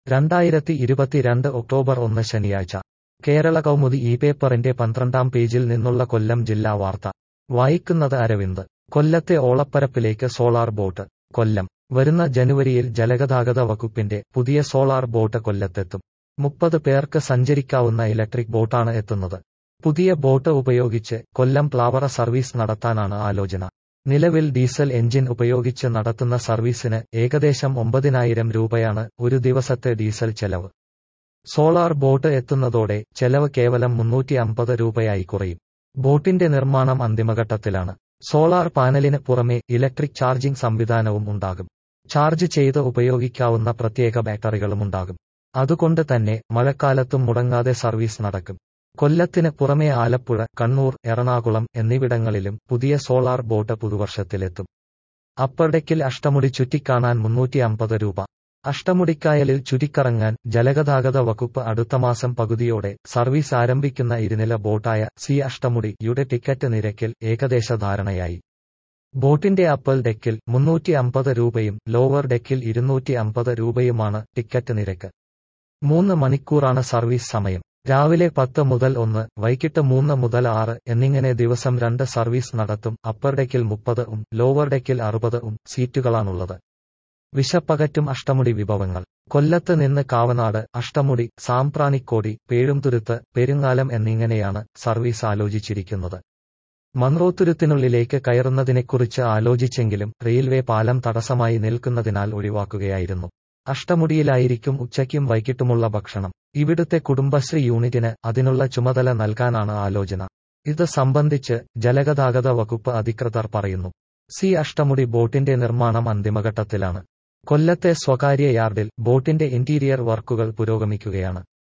രണ്ടായിരത്തി ഇരുപത്തിരണ്ട് ഒക്ടോബർ ഒന്ന് ശനിയാഴ്ച കേരള കൗമുദി ഈ പേപ്പറിന്റെ പന്ത്രണ്ടാം പേജിൽ നിന്നുള്ള കൊല്ലം ജില്ലാ വാർത്ത വായിക്കുന്നത് അരവിന്ദ് കൊല്ലത്തെ ഓളപ്പരപ്പിലേക്ക് സോളാർ ബോട്ട് കൊല്ലം വരുന്ന ജനുവരിയിൽ ജലഗതാഗത വകുപ്പിന്റെ പുതിയ സോളാർ ബോട്ട് കൊല്ലത്തെത്തും മുപ്പത് പേർക്ക് സഞ്ചരിക്കാവുന്ന ഇലക്ട്രിക് ബോട്ടാണ് എത്തുന്നത് പുതിയ ബോട്ട് ഉപയോഗിച്ച് കൊല്ലം പ്ലാവറ സർവീസ് നടത്താനാണ് ആലോചന നിലവിൽ ഡീസൽ എഞ്ചിൻ ഉപയോഗിച്ച് നടത്തുന്ന സർവീസിന് ഏകദേശം ഒമ്പതിനായിരം രൂപയാണ് ഒരു ദിവസത്തെ ഡീസൽ ചെലവ് സോളാർ ബോട്ട് എത്തുന്നതോടെ ചെലവ് കേവലം മുന്നൂറ്റി അമ്പത് രൂപയായി കുറയും ബോട്ടിന്റെ നിർമ്മാണം അന്തിമഘട്ടത്തിലാണ് സോളാർ പാനലിന് പുറമെ ഇലക്ട്രിക് ചാർജിംഗ് സംവിധാനവും ഉണ്ടാകും ചാർജ് ചെയ്ത് ഉപയോഗിക്കാവുന്ന പ്രത്യേക ബാറ്ററികളുമുണ്ടാകും അതുകൊണ്ട് തന്നെ മഴക്കാലത്തും മുടങ്ങാതെ സർവീസ് നടക്കും കൊല്ലത്തിന് പുറമെ ആലപ്പുഴ കണ്ണൂർ എറണാകുളം എന്നിവിടങ്ങളിലും പുതിയ സോളാർ ബോട്ട് പുതുവർഷത്തിലെത്തും അപ്പർ ഡെക്കിൽ അഷ്ടമുടി ചുറ്റിക്കാണാൻ മുന്നൂറ്റി അമ്പത് രൂപ അഷ്ടമുടിക്കായലിൽ ചുറ്റിക്കറങ്ങാൻ ജലഗതാഗത വകുപ്പ് അടുത്ത മാസം പകുതിയോടെ സർവീസ് ആരംഭിക്കുന്ന ഇരുനില ബോട്ടായ സി അഷ്ടമുടിയുടെ ടിക്കറ്റ് നിരക്കിൽ ഏകദേശ ധാരണയായി ബോട്ടിന്റെ അപ്പൽ ഡെക്കിൽ മുന്നൂറ്റി അമ്പത് രൂപയും ലോവർ ഡെക്കിൽ ഇരുന്നൂറ്റി അമ്പത് രൂപയുമാണ് ടിക്കറ്റ് നിരക്ക് മൂന്ന് മണിക്കൂറാണ് സർവീസ് സമയം രാവിലെ പത്ത് മുതൽ ഒന്ന് വൈകിട്ട് മൂന്ന് മുതൽ ആറ് എന്നിങ്ങനെ ദിവസം രണ്ട് സർവീസ് നടത്തും അപ്പർ ഡെക്കിൽ മുപ്പതും ലോവർ ഡെക്കിൽ അറുപതും സീറ്റുകളാണുള്ളത് വിശപ്പകറ്റും അഷ്ടമുടി വിഭവങ്ങൾ കൊല്ലത്ത് നിന്ന് കാവനാട് അഷ്ടമുടി സാമ്പ്രാണിക്കോടി പേഴുംതുരുത്ത് പെരുങ്ങാലം എന്നിങ്ങനെയാണ് സർവീസ് ആലോചിച്ചിരിക്കുന്നത് മൺറോത്തുരുത്തിനുള്ളിലേക്ക് കയറുന്നതിനെക്കുറിച്ച് ആലോചിച്ചെങ്കിലും റെയിൽവേ പാലം തടസ്സമായി നിൽക്കുന്നതിനാൽ ഒഴിവാക്കുകയായിരുന്നു അഷ്ടമുടിയിലായിരിക്കും ഉച്ചയ്ക്കും വൈകിട്ടുമുള്ള ഭക്ഷണം ഇവിടുത്തെ കുടുംബശ്രീ യൂണിറ്റിന് അതിനുള്ള ചുമതല നൽകാനാണ് ആലോചന ഇത് സംബന്ധിച്ച് ജലഗതാഗത വകുപ്പ് അധികൃതർ പറയുന്നു സി അഷ്ടമുടി ബോട്ടിന്റെ നിർമ്മാണം അന്തിമഘട്ടത്തിലാണ് കൊല്ലത്തെ സ്വകാര്യ യാർഡിൽ ബോട്ടിന്റെ ഇന്റീരിയർ വർക്കുകൾ പുരോഗമിക്കുകയാണ്